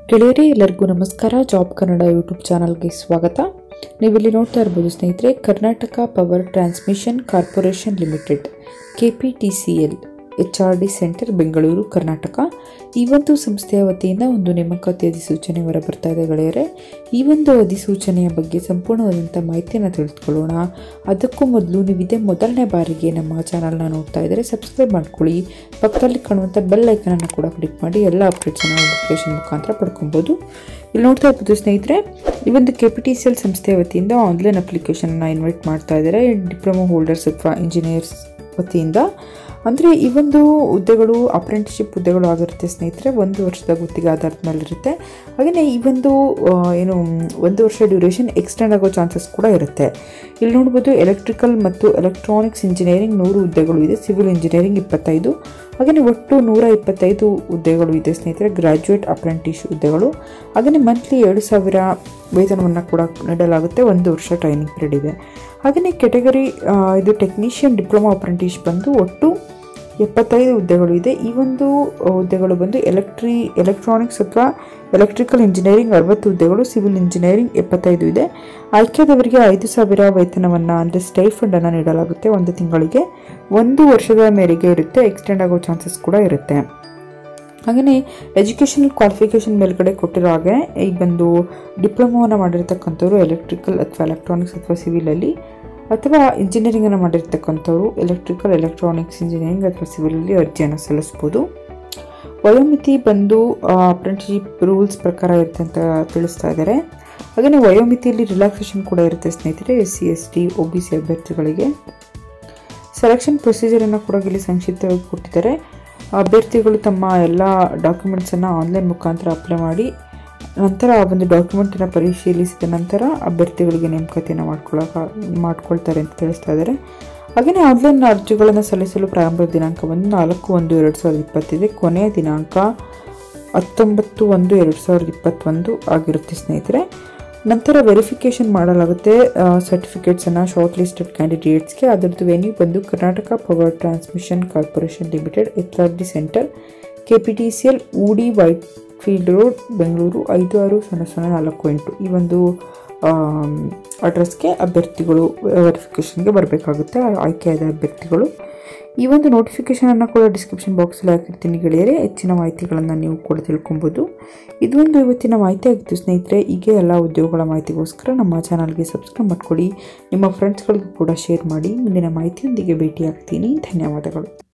ಗೆಳೆಯರೇ ಎಲ್ಲರಿಗೂ ನಮಸ್ಕಾರ ಜಾಬ್ ಕನ್ನಡ ಯೂಟ್ಯೂಬ್ ಚಾನಲ್ಗೆ ಸ್ವಾಗತ ನೀವಿಲ್ಲಿ ನೋಡ್ತಾ ಇರ್ಬೋದು ಸ್ನೇಹಿತರೆ Karnataka power transmission corporation limited K P T C L H R D centre Bengaluru Karnataka ಈ ಒಂದು ಸಂಸ್ಥೆಯ ವತಿಯಿಂದ ಒಂದು ನೇಮಕಾತಿ ಅಧಿಸೂಚನೆ ಹೊರಬರ್ತಾ ಇದೆ ಗೆಳೆಯರೆ ಈ ಒಂದು ಅಧಿಸೂಚನೆಯ ಬಗ್ಗೆ ಸಂಪೂರ್ಣವಾದಂಥ ಮಾಹಿತಿಯನ್ನು ತಿಳಿದುಕೊಳ್ಳೋಣ ಅದಕ್ಕೂ ಮೊದಲು ನೀವು ಇದೇ ಮೊದಲನೇ ಬಾರಿಗೆ ನಮ್ಮ ಚಾನಲ್ನ ನೋಡ್ತಾ ಇದ್ದರೆ ಸಬ್ಸ್ಕ್ರೈಬ್ ಮಾಡ್ಕೊಳ್ಳಿ ಪಕ್ಕದಲ್ಲಿ ಕಾಣುವಂಥ ಬೆಲ್ ಐಕನನ್ನು ಕೂಡ ಕ್ಲಿಕ್ ಮಾಡಿ ಎಲ್ಲ ಅಪ್ಡೇಟ್ಸನ್ನು ನೋಟಿಫಿಕೇಶನ್ ಮುಖಾಂತರ ಪಡ್ಕೊಬೋದು ಇಲ್ಲಿ ನೋಡ್ತಾ ಇರ್ಬೋದು ಸ್ನೇಹಿತರೆ ಈ ಒಂದು K P T C L ಸಂಸ್ಥೆಯ ವತಿಯಿಂದ ಆನ್ಲೈನ್ ಅಪ್ಲಿಕೇಶನ್ನ ಇನ್ವೈಟ್ ಮಾಡ್ತಾ ಇದ್ದಾರೆ ಡಿಪ್ಲೊಮಾ ಹೋಲ್ಡರ್ಸ್ ಅಥವಾ ಇಂಜಿನಿಯರ್ಸ್ ವತಿಯಿಂದ ಅಂದರೆ ಈ ಒಂದು ಹುದ್ದೆಗಳು ಅಪ್ರೆಂಟಿಶಿಪ್ ಹುದ್ದೆಗಳು ಆಗಿರುತ್ತೆ ಸ್ನೇಹಿತರೆ ಒಂದು ವರ್ಷದ ಗುತ್ತಿಗೆ ಆಧಾರದ ಮೇಲೆ ಇರುತ್ತೆ ಹಾಗೆಯೇ ಈ ಒಂದು ಆ, ಏನು ಒಂದು ವರ್ಷ ಡ್ಯೂರೇಷನ್ ಎಕ್ಸ್ಟೆಂಡ್ ಆಗೋ ಚಾನ್ಸಸ್ ಕೂಡ ಇರುತ್ತೆ ಇಲ್ಲಿ ನೋಡ್ಬೋದು ಎಲೆಕ್ಟ್ರಿಕಲ್ ಮತ್ತು ಎಲೆಕ್ಟ್ರಾನಿಕ್ಸ್ ಇಂಜಿನಿಯರಿಂಗ್ ನೂರು ಹುದ್ದೆಗಳು ಇದೆ ಸಿವಿಲ್ ಇಂಜಿನಿಯರಿಂಗ್ ಇಪ್ಪತ್ತೈದು ಹಾಗೆಯೇ ಒಟ್ಟು ನೂರ ಇಪ್ಪತ್ತೈದು ಹುದ್ದೆಗಳು ಇದೆ ಸ್ನೇಹಿತರೆ ಗ್ರ್ಯಾಜುಯೇಟ್ ಅಪ್ರೆಂಟಿಸ್ ಹುದ್ದೆಗಳು ಹಾಗೆಯೇ ಮಂತ್ಲಿ ಎರಡು ಸಾವಿರ ವೇತನವನ್ನು ಕೂಡ ನೀಡಲಾಗುತ್ತೆ ಒಂದು ವರ್ಷ ಟ್ರೈನಿಂಗ್ ಪೀರಿಯಡ್ ಇದೆ ಹಾಗೆಯೇ ಕೆಟಗರಿ ಇದು ಟೆಕ್ನಿಷಿಯನ್ ಡಿಪ್ಲೊಮಾ ಅಪ್ರೆಂಟಿಸ್ ಬಂದು ಒಟ್ಟು ಎಪ್ಪತ್ತೈದು ಹುದ್ದೆಗಳು ಇದೆ ಈ ಒಂದು ಆ, ಹುದ್ದೆಗಳು ಬಂದು ಎಲೆಕ್ಟ್ರಿ ಎಲೆಕ್ಟ್ರಾನಿಕ್ಸ್ ಅಥವಾ ಎಲೆಕ್ಟ್ರಿಕಲ್ ಇಂಜಿನಿಯರಿಂಗ್ ಅರವತ್ತು ಹುದ್ದೆಗಳು ಸಿವಿಲ್ ಇಂಜಿನಿಯರಿಂಗ್ ಎಪ್ಪತ್ತೈದು ಇದೆ ಆಯ್ಕೆಯಾದವರಿಗೆ ಐದು ಸಾವಿರ ವೇತನವನ್ನು ಅಂದರೆ ಸ್ಟೈಫಂಡನ್ನು ನೀಡಲಾಗುತ್ತೆ ಒಂದು ತಿಂಗಳಿಗೆ ಒಂದು ವರ್ಷದ ಮೇರೆಗೆ ಇರುತ್ತೆ ಎಕ್ಸ್ಟೆಂಡ್ ಆಗೋ ಚಾನ್ಸಸ್ ಕೂಡ ಇರುತ್ತೆ ಹಾಗೆಯೇ ಎಜುಕೇಷನಲ್ ಕ್ವಾಲಿಫಿಕೇಷನ್ ಮೇಲ್ಗಡೆ ಕೊಟ್ಟಿರೋ ಹಾಗೆ ಈ ಬಂದು ಡಿಪ್ಲೊಮೋವನ್ನು ಮಾಡಿರ್ತಕ್ಕಂಥವ್ರು ಎಲೆಕ್ಟ್ರಿಕಲ್ ಅಥವಾ ಎಲೆಕ್ಟ್ರಾನಿಕ್ಸ್ ಅಥವಾ ಸಿವಿಲಲ್ಲಿ ಅಥವಾ ಇಂಜಿನಿಯರಿಂಗನ್ನು ಮಾಡಿರ್ತಕ್ಕಂಥವ್ರು ಎಲೆಕ್ಟ್ರಿಕಲ್ ಎಲೆಕ್ಟ್ರಾನಿಕ್ಸ್ ಇಂಜಿನಿಯರಿಂಗ್ ಅಥವಾ ಸಿವಿಲಲ್ಲಿ ಅರ್ಜಿಯನ್ನು ಸಲ್ಲಿಸ್ಬೋದು ವಯೋಮಿತಿ ಬಂದು ಅಪ್ರೆಂಟಿಶಿಪ್ ರೂಲ್ಸ್ ಪ್ರಕಾರ ಇರುತ್ತೆ ಅಂತ ತಿಳಿಸ್ತಾ ಇದ್ದಾರೆ ಹಾಗೆಯೇ ವಯೋಮಿತಿಯಲ್ಲಿ ರಿಲ್ಯಾಕ್ಸೇಷನ್ ಕೂಡ ಇರುತ್ತೆ ಸ್ನೇಹಿತರೆ S C S T O B C ಅಭ್ಯರ್ಥಿಗಳಿಗೆ ಸೆಲೆಕ್ಷನ್ ಪ್ರೊಸೀಜರನ್ನು ಕೂಡ ಇಲ್ಲಿ ಸಂಕ್ಷಿಪ್ತವಾಗಿ ಕೊಟ್ಟಿದ್ದಾರೆ ಅಭ್ಯರ್ಥಿಗಳು ತಮ್ಮ ಎಲ್ಲ ಡಾಕ್ಯುಮೆಂಟ್ಸನ್ನು ಆನ್ಲೈನ್ ಮುಖಾಂತರ ಅಪ್ಲೈ ಮಾಡಿ ನಂತರ ಆ ಒಂದು ಡಾಕ್ಯುಮೆಂಟನ್ನು ಪರಿಶೀಲಿಸಿದ ನಂತರ ಅಭ್ಯರ್ಥಿಗಳಿಗೆ ನೇಮಕಾತಿಯನ್ನು ಮಾಡ್ಕೊಳ್ಳೋಕ ಮಾಡ್ಕೊಳ್ತಾರೆ ಅಂತ ತಿಳಿಸ್ತಾ ಇದ್ದಾರೆ ಹಾಗೆಯೇ ಆನ್ಲೈನ್ ಅರ್ಜಿಗಳನ್ನು ಸಲ್ಲಿಸಲು ಪ್ರಾರಂಭದ ದಿನಾಂಕ ಬಂದು ನಾಲ್ಕು ಒಂದು ಎರಡು ಸಾವಿರದ ಇಪ್ಪತ್ತಿದೆ ಕೊನೆಯ ದಿನಾಂಕ ಹತ್ತೊಂಬತ್ತು ಒಂದು ಎರಡು ಸಾವಿರದ ಇಪ್ಪತ್ತೊಂದು ಆಗಿರುತ್ತೆ ಸ್ನೇಹಿತರೆ ನಂತರ ವೆರಿಫಿಕೇಷನ್ ಮಾಡಲಾಗುತ್ತೆ ಸರ್ಟಿಫಿಕೇಟ್ಸನ್ನು ಶಾರ್ಟ್ ಲಿಸ್ಟೆಡ್ ಕ್ಯಾಂಡಿಡೇಟ್ಸ್ಗೆ ಅದರದ್ದು ವೆನ್ಯೂ ಬಂದು Karnataka power transmission corporation limited H R D centre K P T C L Hoodi Whitefield road Bengaluru ಐದು ಆರು ಸೊನ್ನೆ ಸೊನ್ನೆ ನಾಲ್ಕು ಎಂಟು ಈ ಒಂದು ಅಡ್ರೆಸ್ಗೆ ಅಭ್ಯರ್ಥಿಗಳು ವೆರಿಫಿಕೇಷನ್ಗೆ ಬರಬೇಕಾಗುತ್ತೆ ಆಯ್ಕೆಯಾದ ಅಭ್ಯರ್ಥಿಗಳು ಈ ಒಂದು ನೋಟಿಫಿಕೇಷನನ್ನು ಕೂಡ ಡಿಸ್ಕ್ರಿಪ್ಷನ್ ಬಾಕ್ಸಲ್ಲಿ ಹಾಕಿರ್ತೀನಿ ಗೆಳೆಯರೆ ಹೆಚ್ಚಿನ ಮಾಹಿತಿಗಳನ್ನು ನೀವು ಕೂಡ ತಿಳ್ಕೊಬೋದು ಇದೊಂದು ಇವತ್ತಿನ ಮಾಹಿತಿ ಆಗಿತ್ತು ಸ್ನೇಹಿತರೆ ಹೀಗೆ ಎಲ್ಲ ಉದ್ಯೋಗಗಳ ಮಾಹಿತಿಗೋಸ್ಕರ ನಮ್ಮ ಚಾನಲ್ಗೆ ಸಬ್ಸ್ಕ್ರೈಬ್ ಮಾಡ್ಕೊಳ್ಳಿ ನಿಮ್ಮ ಫ್ರೆಂಡ್ಸ್ಗಳಿಗೂ ಕೂಡ ಶೇರ್ ಮಾಡಿ ಮುಂದಿನ ಮಾಹಿತಿಯೊಂದಿಗೆ ಭೇಟಿ ಆಗ್ತೀನಿ ಧನ್ಯವಾದಗಳು